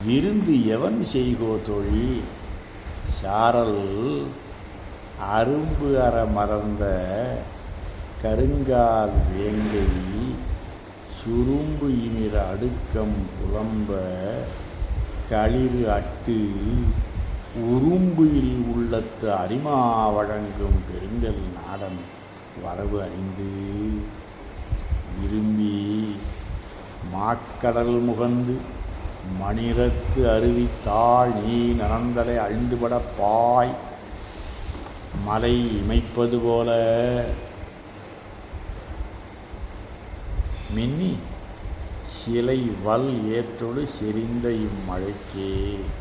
விருந்து எவன் செய்கோ தோழி சாரல் அரும்பு அற மறந்த கருங்கால் வேங்கை சுரும்பு இனிற அடுக்கம் புலம்ப களிறு அட்டு உரும்புயில் உள்ளத்து அரிமா வழங்கும் பெருங்கல் நாடன் வரவு அறிந்து விரும்பி மாக்கடல் முகந்து மணிரத்து அருவி தாழ் நீ நனந்தலை அழிந்துபட பாய் மலை இமைப்பது போல மின்னி சிலை வல் ஏற்றொடு செறிந்த இம்மழைக்கே